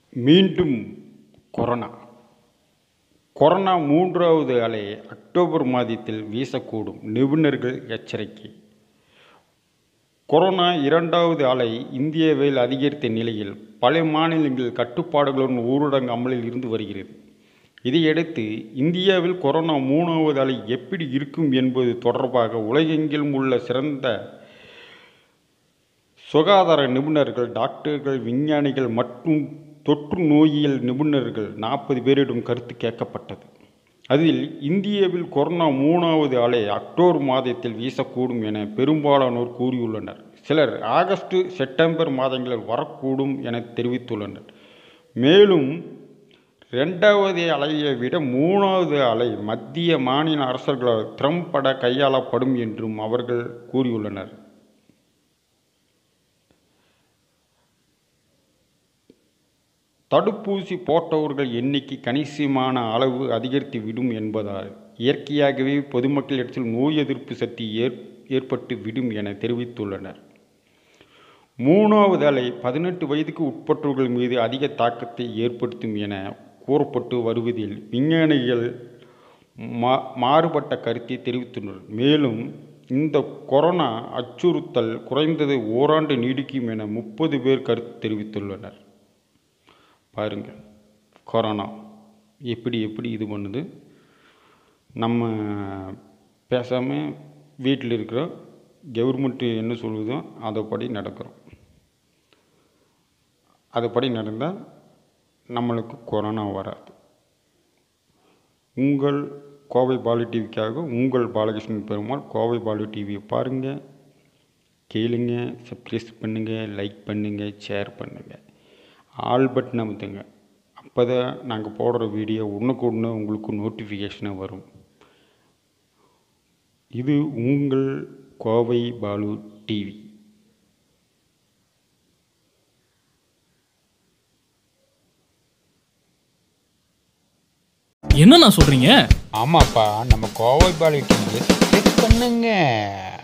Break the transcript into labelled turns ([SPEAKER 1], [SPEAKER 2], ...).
[SPEAKER 1] மீண்டும் corona corona மூன்றாவது அலை அக்டோபர் மாதத்தில் வீசக்கூடும் நிபுணர்கள் எச்சரிக்கை கொரோனா இரண்டாவது அலை இந்தியாவில் அதிகரித்த நிலையில் பல மாநிலங்களில் கட்டுப்பாடுகளுடன் ஊரடங்கு அமலில் இருந்து வருகிறது இதையடுத்து இந்தியாவில் கொரோனா மூணாவது அலை எப்படி இருக்கும் என்பது தொடர்பாக உலகெங்கிலும் உள்ள சிறந்த சுகாதார நிபுணர்கள் டாக்டர்கள் விஞ்ஞானிகள் மற்றும் தொற்று நோயியல் நிபுணர்கள் நாற்பது பேரிடம் கருத்து கேட்கப்பட்டது அதில் இந்தியாவில் கொரோனா மூணாவது அலை அக்டோபர் மாதத்தில் வீசக்கூடும் என பெரும்பாலானோர் கூறியுள்ளனர் சிலர் ஆகஸ்ட் செப்டம்பர் மாதங்களில் வரக்கூடும் என தெரிவித்துள்ளனர் மேலும் இரண்டாவது அலையை விட மூணாவது அலை மத்திய மாநில அரசுகளால் திறம்பட கையாளப்படும் என்றும் அவர்கள் கூறியுள்ளனர் தடுப்பூசி போட்டவர்கள் எண்ணிக்கை கணிசமான அளவு அதிகரித்து விடும் என்பதால் இயற்கையாகவே பொதுமக்களிடத்தில் நோய் எதிர்ப்பு சக்தி ஏற் ஏற்பட்டு விடும் என தெரிவித்துள்ளனர் மூணாவது அலை பதினெட்டு வயதுக்கு உட்பட்டவர்கள் மீது அதிக தாக்கத்தை ஏற்படுத்தும் என கூறப்பட்டு வருவதில் விஞ்ஞானிகள் மா மாறுபட்ட கருத்தை தெரிவித்துள்ளனர் மேலும் இந்த கொரோனா அச்சுறுத்தல் குறைந்தது ஓராண்டு நீடிக்கும் என முப்பது பேர் கருத்து தெரிவித்துள்ளனர் பாருங்கள் கொரோனா எப்படி எப்படி இது பண்ணுது நம்ம பேசாமல் வீட்டில் இருக்கிறோம் கவர்மெண்ட்டு என்ன சொல்லுதோ அதைப்படி நடக்கிறோம் அதுபடி நடந்தால் நம்மளுக்கு கொரோனா வராது உங்கள் கோவை பாலு டிவிக்காக உங்கள் பாலகிருஷ்ணன் பெருமாள் கோவை பாலு டிவியை பாருங்கள் கேளுங்க சப்ஸ்கிரைப் பண்ணுங்கள் லைக் பண்ணுங்கள் ஷேர் பண்ணுங்கள் ஆல் பட்டன் அமுத்துங்க அப்போ தான் நாங்கள் போடுற வீடியோ ஒன்றுக்கு ஒன்று உங்களுக்கு நோட்டிஃபிகேஷனாக வரும் இது உங்கள் கோவை பாலு டிவி
[SPEAKER 2] என்னண்ணா சொல்றீங்க
[SPEAKER 3] ஆமாப்பா நம்ம கோவை பாலி டிவியை செக் பண்ணுங்க